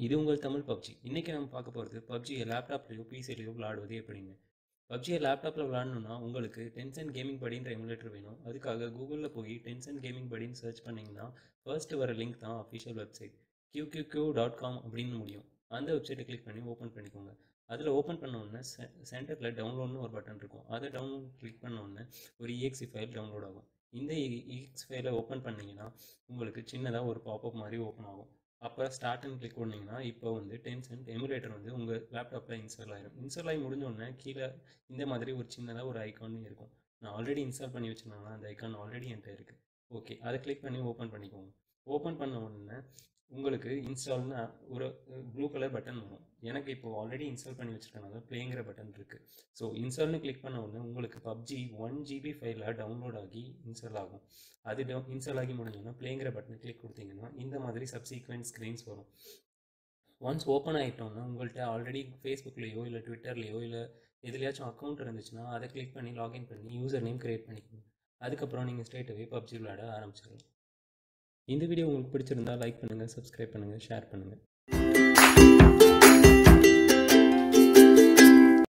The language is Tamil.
இது உங்கள் தமிழ் பப்ஜி இன்றைக்கி நம்ம பார்க்க போகிறது பப்ஜியை லேப்டாப்லேயோ பிசிலையோ விளாடுவது எப்படின்னு பப்ஜியை லேப்டாப்பில் விளாடணுன்னா உங்களுக்கு டென்சன் கேமிங் படின்ற எமுலேட்டர் வேணும் அதுக்காக கூகுளில் போய் டென்சன் கேமிங் படின்னு சர்ச் பண்ணிங்கன்னா ஃபர்ஸ்ட் வர லிங்க் தான் official website Q Q Q dot com அப்படின்னு முடியும் அந்த வெப்சைட்டை கிளிக் பண்ணி ஓப்பன் பண்ணிக்கோங்க அதில் ஓப்பன் பண்ண உடனே செ சென்டரில் டவுன்லோட்னு ஒரு பட்டன் இருக்கும் அதை டவுன்லோட் கிளிக் பண்ண உடனே ஒரு இஎக்ஸி ஃபைல் டவுன்லோட் ஆகும் இந்த இஎக்ஸ் ஃபைலை ஓப்பன் பண்ணிங்கன்னா உங்களுக்கு சின்னதாக ஒரு பாப்அப் மாதிரி ஓப்பன் ஆகும் அப்போ ஸ்டார்ட்னு கிளிக் பண்ணிங்கன்னா இப்போ வந்து டென்சன் எமுலேட்டர் வந்து உங்கள் லேப்டாப்பில் இன்ஸ்டால் ஆகிடும் இன்ஸ்டால் ஆகி முடிஞ்ச உடனே கீழே இந்த மாதிரி ஒரு சின்னதாக ஒரு ஐக்கான் இருக்கும் நான் ஆல்ரெடி இன்ஸ்டால் பண்ணி வச்சுருந்தாங்க அந்த ஐக்கான் ஆல்ரெடி என்கிட்ட இருக்குது ஓகே அதை கிளிக் பண்ணி ஓப்பன் பண்ணிக்கோங்க ஓப்பன் பண்ண உடனே உங்களுக்கு இன்ஸ்டால்னு ஒரு ப்ளூ கலர் பட்டன் வரும் எனக்கு இப்போ ஆல்ரெடி இன்ஸ்டால் பண்ணி வச்சுருக்கனால ப்ளேங்கிற பட்டன் இருக்குது ஸோ இன்ஸ்டால்னு கிளிக் பண்ண உடனே உங்களுக்கு பப்ஜி ஒன் ஜிபி ஃபைலில் டவுன்லோட் ஆகி இன்ஸ்டால் ஆகும் அது டவு இன்ஸ்டால் ஆகி முடிஞ்சோன்னா ப்ளேங்கிற பட்டனை கிளிக் கொடுத்தீங்கன்னா இந்த மாதிரி சப்சீக்வெண்ட் ஸ்க்ரீன்ஸ் வரும் ஒன்ஸ் ஓப்பன் ஆகிட்டோன்னா உங்கள்கிட்ட ஆல்ரெடி ஃபேஸ்புக்லேயோ இல்லை ட்விட்டர்லேயோ இல்லை எதுலையாச்சும் அக்கௌண்ட் இருந்துச்சுன்னா அதை கிளிக் பண்ணி லாகின் பண்ணி யூசர் நேம் க்ரியேட் பண்ணிக்கோங்க அதுக்கப்புறம் நீங்கள் ஸ்ட்ரெயிட்டாகவே பப்ஜி விளையாட ஆரம்பிச்சிடலாம் இந்த வீடியோ உங்களுக்கு பிடிச்சிருந்தா லைக் பண்ணுங்கள் சப்ஸ்கிரைப் பண்ணுங்கள் ஷேர் பண்ணுங்கள்